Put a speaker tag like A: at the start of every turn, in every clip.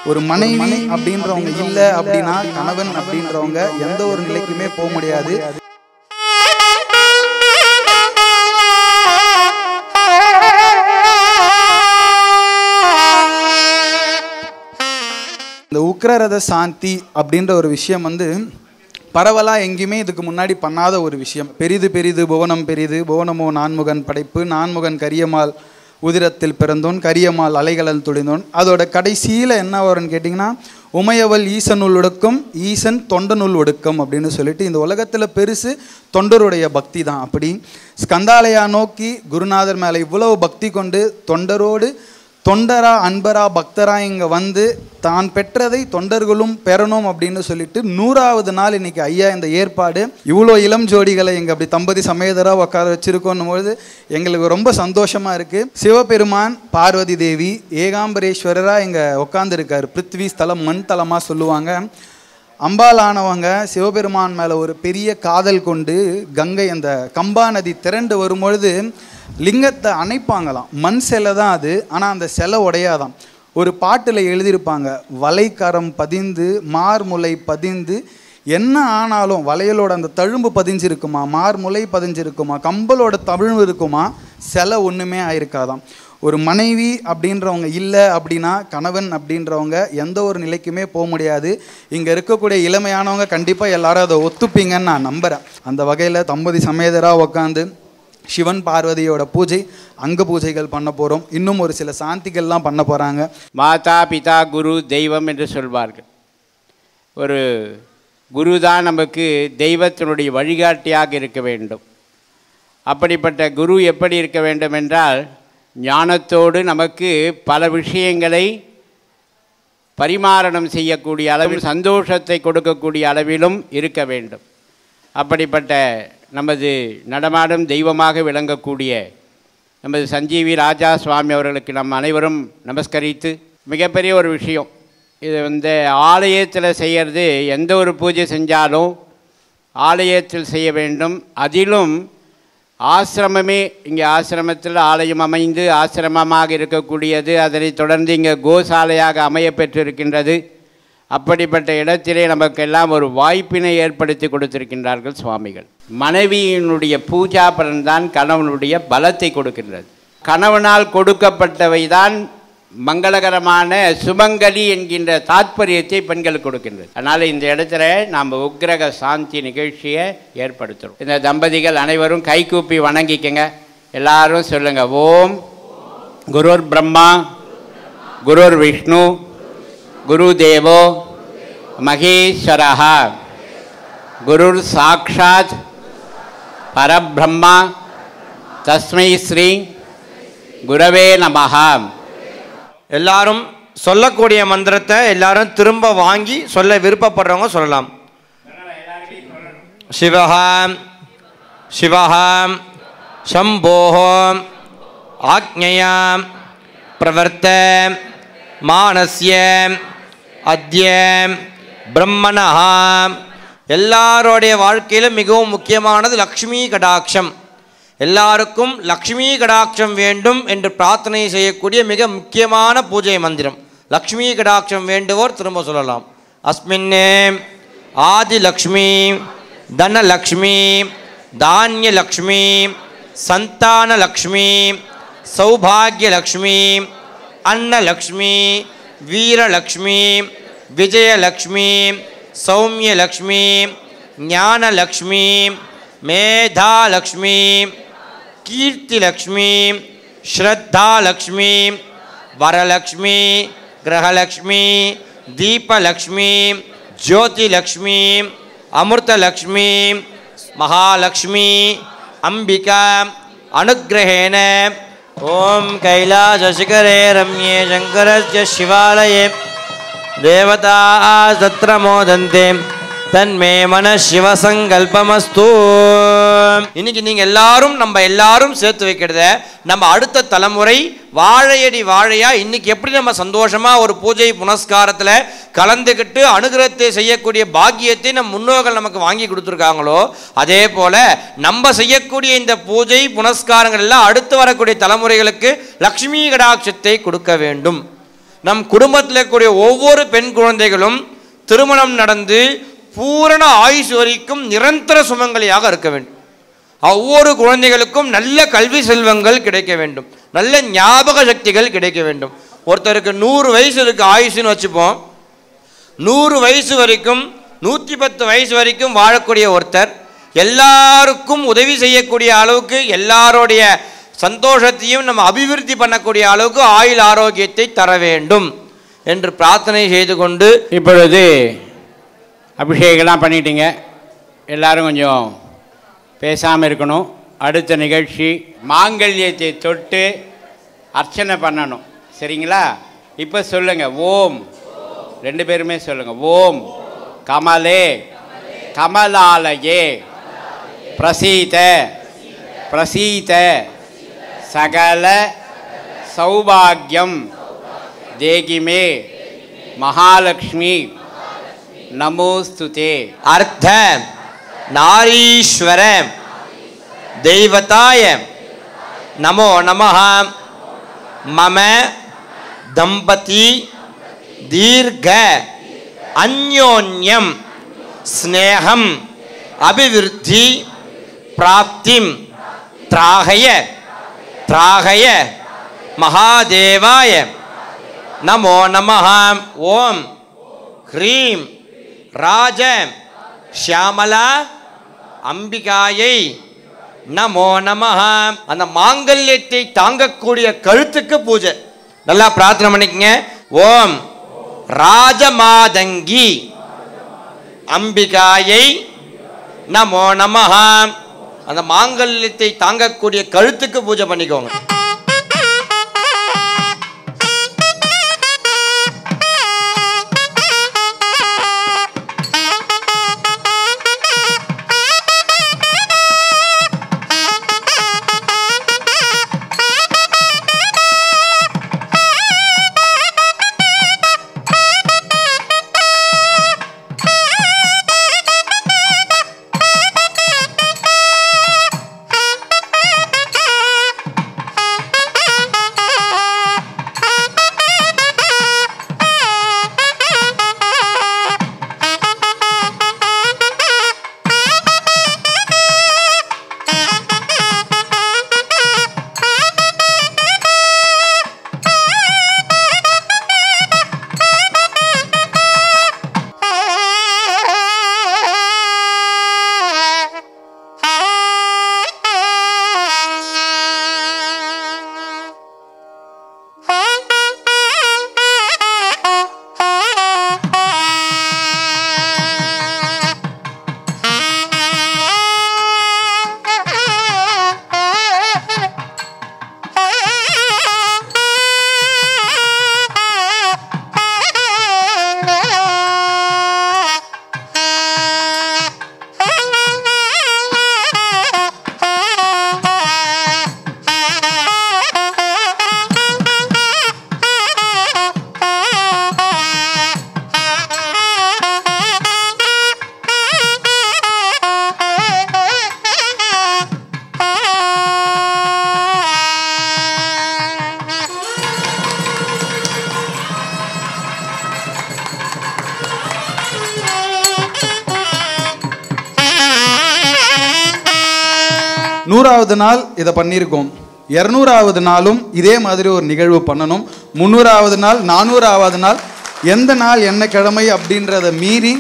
A: ஒரு மனைவி அப்படின்றவங்க இல்லை அப்படின்னா கணவன் அப்படின்றவங்க எந்த ஒரு நிலைக்குமே போக முடியாது இந்த உக்ரரத சாந்தி அப்படின்ற ஒரு விஷயம் வந்து பரவலாக எங்கேயுமே இதுக்கு முன்னாடி பண்ணாத ஒரு விஷயம் பெரிது பெரிது புவனம் பெரிது புவனமோ நான்முகன் படைப்பு நான்முகன் கரியமால் உதிரத்தில் பிறந்தோன் கரியமால் அலைகளல் துளிந்தோன் அதோட கடைசியில் என்ன வரும்னு கேட்டிங்கன்னா உமையவள் ஈசனுள் ஒடுக்கம் ஈசன் தொண்டனுள் ஒடுக்கம் அப்படின்னு சொல்லிட்டு இந்த உலகத்தில் பெருசு தொண்டருடைய பக்தி தான் அப்படி ஸ்கந்தாலயா நோக்கி குருநாதர் மேலே இவ்வளவு பக்தி கொண்டு தொண்டரோடு தொண்டரா அன்பரா பக்தரா இங்கே வந்து தான் பெற்றதை தொண்டர்களும் பெறணும் அப்படின்னு சொல்லிட்டு நூறாவது நாள் இன்னைக்கு ஐயா இந்த ஏற்பாடு இவ்வளோ இளம் ஜோடிகளை இங்கே அப்படி தம்பதி சமேதராக உட்கார வச்சிருக்கோன்னும் பொழுது எங்களுக்கு ரொம்ப சந்தோஷமாக இருக்குது சிவபெருமான் பார்வதி தேவி ஏகாம்பரேஸ்வரராக இங்கே உட்காந்துருக்காரு பிருத்வி ஸ்தலம் மண் தலமாக சொல்லுவாங்க அம்பாலானவங்க சிவபெருமான் மேலே ஒரு பெரிய காதல் கொண்டு கங்கை அந்த கம்பா நதி திரண்டு வரும்பொழுது லிங்கத்தை அணைப்பாங்களாம் மண் சிலை தான் அது ஆனால் அந்த சிலை உடையாதான் ஒரு பாட்டில் எழுதியிருப்பாங்க வலைக்கரம் பதிந்து மார்முலை பதிந்து என்ன ஆனாலும் வளையலோட அந்த தழும்பு பதிஞ்சிருக்குமா மார்முலை பதிஞ்சிருக்குமா கம்பலோட தழும்பு இருக்குமா சிலை ஒன்றுமே ஆயிருக்காதாம் ஒரு மனைவி அப்படின்றவங்க இல்லை அப்படின்னா கணவன் அப்படின்றவங்க எந்த ஒரு நிலைக்குமே போக முடியாது இங்கே இருக்கக்கூடிய இளமையானவங்க கண்டிப்பாக எல்லாரும் அதை ஒத்துப்பீங்கன்னு நான் நம்புகிறேன் அந்த வகையில் தம்பதி சமேதராக உட்காந்து சிவன் பார்வதியோட பூஜை அங்க பூஜைகள் பண்ண போகிறோம் இன்னும் ஒரு சில சாந்திகள்லாம் பண்ண போகிறாங்க
B: மாதா பிதா குரு தெய்வம் என்று சொல்வார்கள் ஒரு குரு தான் நமக்கு தெய்வத்தினுடைய வழிகாட்டியாக இருக்க வேண்டும் அப்படிப்பட்ட குரு எப்படி இருக்க வேண்டும் என்றால் ஞானத்தோடு நமக்கு பல விஷயங்களை பரிமாரணம் செய்யக்கூடிய அளவில் சந்தோஷத்தை கொடுக்கக்கூடிய அளவிலும் இருக்க வேண்டும் அப்படிப்பட்ட நமது நடமாடும் தெய்வமாக விளங்கக்கூடிய நமது சஞ்சீவி ராஜா சுவாமி அவர்களுக்கு நம் அனைவரும் நமஸ்கரித்து மிகப்பெரிய ஒரு விஷயம் இது வந்து ஆலயத்தில் செய்கிறது எந்த ஒரு பூஜை செஞ்சாலும் ஆலயத்தில் செய்ய வேண்டும் அதிலும் ஆசிரமமே இங்கே ஆசிரமத்தில் ஆலயம் அமைந்து ஆசிரமமாக இருக்கக்கூடியது அதனைத் தொடர்ந்து இங்கே கோசாலையாக அமைய பெற்றிருக்கின்றது அப்படிப்பட்ட இடத்திலே நமக்கெல்லாம் ஒரு வாய்ப்பினை ஏற்படுத்தி கொடுத்திருக்கின்றார்கள் சுவாமிகள் மனைவியினுடைய பூஜா பலன்தான் கணவனுடைய பலத்தை கொடுக்கின்றது கணவனால் கொடுக்கப்பட்டவை தான் மங்களகரமான சுமங்கலி என்கின்ற தாத்பரியத்தை பெண்கள் கொடுக்கின்றது அதனால் இந்த இடத்துல நாம் உக்ரக சாந்தி நிகழ்ச்சியை ஏற்படுத்துகிறோம் இந்த தம்பதிகள் அனைவரும் கைகூப்பி வணங்கிக்கங்க எல்லாரும் சொல்லுங்க ஓம் குருர் பிரம்மா குருர் விஷ்ணு குரு தேவோ மகேஸ்வரः குருர் சாக்ஷாத் பரபிரம்மா தஸ்மை ஸ்ரீ குரவே நமஹ
C: எல்லாரும் சொல்லக்கூடிய மந்திரத்தை எல்லாரும் திரும்ப வாங்கி சொல்ல விருப்பப்படுறவங்க சொல்லலாம் சிவஹாம் சிவஹாம் சம்போஹோம் ஆக்ஞயாம் பிரவர்த்த மானஸ்ய அத்ய பிரம்மணஹாம் எல்லாருடைய வாழ்க்கையிலும் மிகவும் முக்கியமானது லக்ஷ்மி கடாட்சம் எல்லாருக்கும் லக்ஷ்மி கடாட்சம் வேண்டும் என்று பிரார்த்தனை செய்யக்கூடிய மிக முக்கியமான பூஜை மந்திரம் லக்ஷ்மி கடாட்சம் வேண்டுவோர் திரும்ப சொல்லலாம் அஸ்மின்னே ஆதிலக்ஷ்மி தனலக்ஷ்மி தானியலக்ஷ்மி சந்தானலக்ஷ்மி சௌபாகியலக்ஷ்மி அன்னலக்ஷ்மி வீரலக்ஷ்மி விஜயலக்ஷ்மி சௌமியலக்ஷ்மி ஞானலக்ஷ்மி மேதாலக்ஷ்மி கீர்த்திலக்ஷ்மி ஸ்ரத்தாலக்ஷ்மி வரலக்ஷ்மி கிரகலக்ஷ்மி தீபலக்ஷ்மி ஜோதிலக்ஷ்மி அமிர்தலக்ஷ்மி மகாலக்ஷ்மி அம்பிகா அனுகிரகேண ஓம் கைலாசசிகரே ரம்யே சங்கரஸ்ய சிவாலயே தேவதா தத்ர மோதந்தே தன்மே மன சிவசங்கல்பமஸ்து இன்னைக்கு நீங்க எல்லாரும் நம்ம எல்லாரும் சேர்த்து வைக்கிறத நம்ம அடுத்த தலைமுறை வாழையடி வாழையா இன்னைக்கு எப்படி நம்ம சந்தோஷமா ஒரு பூஜை புனஸ்காரத்துல கலந்துக்கிட்டு அனுகிரகத்தை செய்யக்கூடிய பாக்கியத்தை நம் முன்னோர்கள் நமக்கு வாங்கி கொடுத்துருக்காங்களோ அதே போல நம்ம செய்யக்கூடிய இந்த பூஜை புனஸ்காரங்கள் எல்லாம் அடுத்து வரக்கூடிய தலைமுறைகளுக்கு லக்ஷ்மி கடாட்சத்தை கொடுக்க வேண்டும் நம் குடும்பத்தில் இருக்கக்கூடிய ஒவ்வொரு பெண் குழந்தைகளும் திருமணம் நடந்து பூரண ஆயுஷ் வரைக்கும் நிரந்தர சுமங்கலியாக இருக்க வேண்டும் ஒவ்வொரு குழந்தைகளுக்கும் நல்ல கல்வி செல்வங்கள் கிடைக்க வேண்டும் நல்ல ஞாபக சக்திகள் கிடைக்க வேண்டும் ஒருத்தருக்கு நூறு வயசு இருக்கு ஆயுஷ்னு வச்சுப்போம் நூறு வயசு வரைக்கும் நூற்றி பத்து வயசு வரைக்கும் வாழக்கூடிய ஒருத்தர் எல்லாருக்கும் உதவி செய்யக்கூடிய அளவுக்கு எல்லாருடைய சந்தோஷத்தையும் நம்ம அபிவிருத்தி பண்ணக்கூடிய அளவுக்கு ஆயுள் ஆரோக்கியத்தை தர வேண்டும் என்று பிரார்த்தனை செய்து கொண்டு
B: இப்பொழுது அபிஷேகம்லாம் பண்ணிட்டீங்க எல்லாரும் கொஞ்சம் பேசாமல் இருக்கணும் அடுத்த நிகழ்ச்சி மாங்கல்யத்தை தொட்டு அர்ச்சனை பண்ணணும் சரிங்களா இப்போ சொல்லுங்க ஓம் ரெண்டு பேருமே சொல்லுங்க ஓம் கமலே கமலாலயே பிரசீத பிரசீத சகல சௌபாகியம் தேகிமே மகாலட்சுமி நமோஸ்துதே
C: அர்த்த நாரீஸ்வர தெய்வதாய நமோ நமः மம தம்பதி தீர்க்க அந்யோன்யம் ஸ்நேகம் அபிவிருத்தி பிராப்திம் திராகய திராகய மகாதேவாய நமோ நமः ஓம் ஹ்ரீம் ராஜ ஷியாமலா அம்பிகாயை நமோ நமஹ அந்த மாங்கல்யத்தை தாங்கக்கூடிய கழுத்துக்கு பூஜை நல்லா பிரார்த்தனை பண்ணிக்கங்க ஓம் ராஜமாதங்கி அம்பிகாயை நமோ நமஹ அந்த மாங்கல்யத்தை தாங்கக்கூடிய கழுத்துக்கு பூஜை பண்ணிக்கோங்க
A: நூறாவது நாள் இதை பண்ணியிருக்கோம் இரநூறாவது நாளும் இதே மாதிரி ஒரு நிகழ்வு பண்ணணும் முந்நூறாவது நாள் நானூறாவது நாள் எந்த நாள் என்ன கிழமை அப்படின்றத மீறி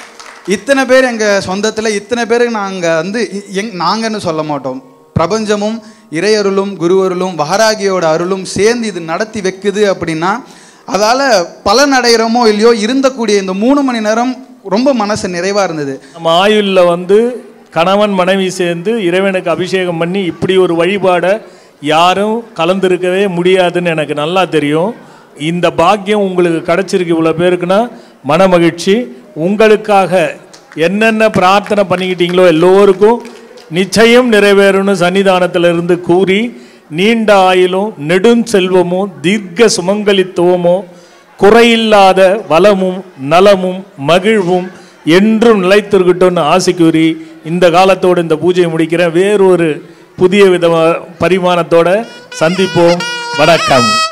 A: இத்தனை பேர் எங்கள் சொந்தத்தில் இத்தனை பேருக்கு நாங்கள் வந்து இ- எங் நாங்கன்னு சொல்ல மாட்டோம் பிரபஞ்சமும் இறையருளும் குருவருளும் வகராகியோட அருளும் சேர்ந்து இது நடத்தி வைக்குது அப்படின்னா அதால் பலன் அடைகிறோமோ இல்லையோ இருந்தக்கூடிய இந்த மூணு மணி நேரம் ரொம்ப மனசு நிறைவாக இருந்தது
D: நம்ம ஆயுள்ல வந்து கணவன் மனைவி சேர்ந்து இறைவனுக்கு அபிஷேகம் பண்ணி இப்படி ஒரு வழிபாடை யாரும் கலந்திருக்கவே முடியாதுன்னு எனக்கு நல்லா தெரியும் இந்த பாக்கியம் உங்களுக்கு கிடைச்சிருக்கு இவ்வளோ பேருக்குன்னா மன மகிழ்ச்சி உங்களுக்காக என்னென்ன பிரார்த்தனை பண்ணிக்கிட்டீங்களோ எல்லோருக்கும் நிச்சயம் நிறைவேறும்னு சன்னிதானத்துல இருந்து கூறி நீண்ட ஆயுளும் நெடும் செல்வமும் தீர்க்க சுமங்கலித்துவமும் குறையில்லாத வளமும் நலமும் மகிழ்வும் என்றும் நிலைத்திருக்கட்டும்னு ஆசை கூறி இந்த காலத்தோடு இந்த பூஜையை முடிக்கிறேன் வேறொரு புதிய வித பரிமாணத்தோட சந்திப்போம் வணக்கம்